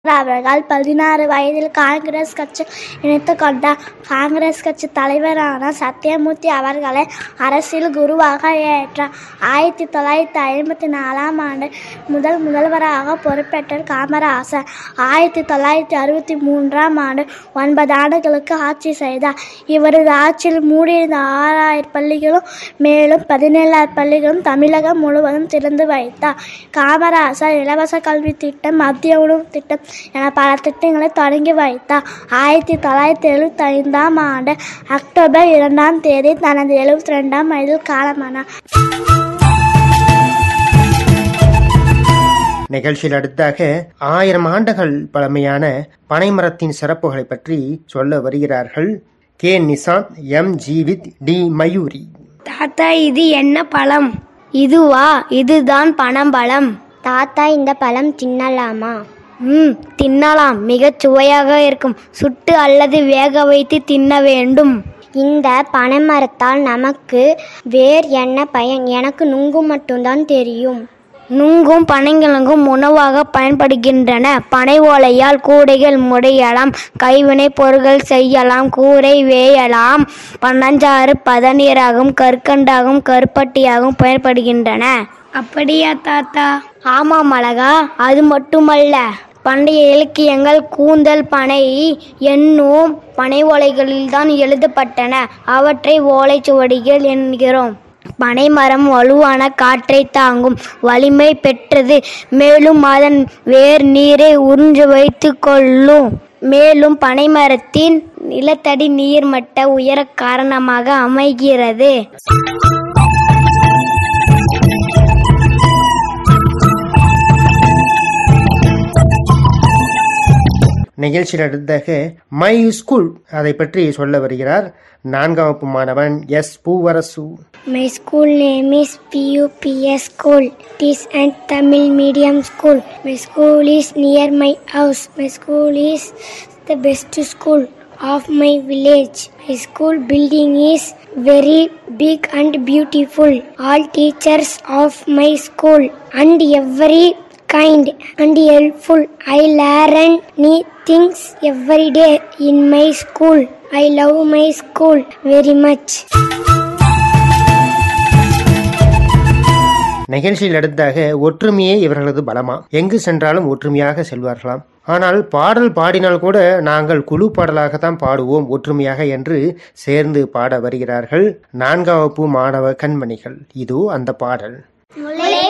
அவர்கள் பதினாறு வயதில் காங்கிரஸ் கட்சி இணைத்து கொண்டார் காங்கிரஸ் கட்சி தலைவரான சத்யமூர்த்தி அவர்களை அரசியல் குருவாக ஏற்றார் ஆயிரத்தி தொள்ளாயிரத்தி ஐம்பத்தி நாலாம் ஆண்டு முதல் முதல்வராக பொறுப்பேற்றார் காமராசர் ஆயிரத்தி தொள்ளாயிரத்தி அறுபத்தி மூன்றாம் ஆண்டு ஒன்பது ஆண்டுகளுக்கு ஆட்சி செய்தார் இவரது ஆட்சியில் மூடியிருந்த ஆறாயிரம் பள்ளிகளும் மேலும் பதினேழாயிரம் பள்ளிகளும் தமிழகம் முழுவதும் திறந்து வைத்தார் காமராசர் இலவச கல்வி திட்டம் மத்திய உணவு திட்டம் என பல திட்டங்களை தொடங்கி வைத்தார் ஆயிரத்தி தொள்ளாயிரத்தி எழுபத்தி ஐந்தாம் ஆண்டு அக்டோபர் இரண்டாம் தேதி தனது எழுபத்தி ரெண்டாம் வயதில் காலமானார் நிகழ்ச்சியில் அடுத்தாக ஆயிரம் ஆண்டுகள் பழமையான பனைமரத்தின் சிறப்புகளை பற்றி சொல்ல வருகிறார்கள் K Nishanth M Jeevith D Mayuri தாத்தா இது என்ன பழம் இதுவா இதுதான் பனம்பழம் தாத்தா இந்த பழம் தின்னலாமா ம் தின்னலாம் மிகச் சுவையாக இருக்கும் சுட்டு அல்லது வேக வைத்து தின்ன வேண்டும் இந்த பனைமரத்தால் நமக்கு வேர் என்ன பயன் எனக்கு நுங்கு மட்டும்தான் தெரியும் நுங்கும் பனைங்கிழங்கும் உணவாக பயன்படுகின்றன பனை ஓலையால் கூடைகள் முடையலாம் கைவினை பொருட்கள் செய்யலாம் கூரை வேயலாம் பனஞ்சாறு பதநீராகவும் கற்கண்டாகவும் கருப்பட்டியாகவும் பயன்படுகின்றன அப்படியா தாத்தா ஆமாம் அழகா அது மட்டுமல்ல பண்டைய இலக்கியங்கள் கூந்தல் பனை என்னும் பனை ஓலைகளில்தான் எழுதப்பட்டன அவற்றை ஓலைச்சுவடிகள் என்கிறோம் பனைமரம் வலுவான காற்றை தாங்கும் வலிமை பெற்றது மேலும் அதன் வேர் நீரை உறிஞ்சு வைத்து கொள்ளும் மேலும் பனைமரத்தின் நிலத்தடி நீர்மட்ட உயர காரணமாக அமைகிறது நிகழ்ச்சியில் அடுத்தாக மை ஸ்கூல் அதை பற்றி சொல்ல வருகிறார் நான்காம் வகுப்பு மாணவன் S Poovarasu My school name is PUPS School. It is a Tamil medium school. My school is near my house. My school is the best school of my village. My school building is very big and beautiful. All teachers of my school and every kind and helpful. I learn new things every day in my school. I love my school very much. நிகழ்ச்சியில் அடுத்தாக ஒற்றுமையே இவர்களது பலமா எங்கு சென்றாலும் ஒற்றுமையாக செல்வார்களாம் ஆனால் பாடல் பாடினால் கூட நாங்கள் குழு பாடலாகத்தான் பாடுவோம் ஒற்றுமையாக என்று சேர்ந்து பாட வருகிறார்கள் நான்காம் வகுப்பு மாணவ கண்மணிகள் இதோ அந்த பாடல் முல்லை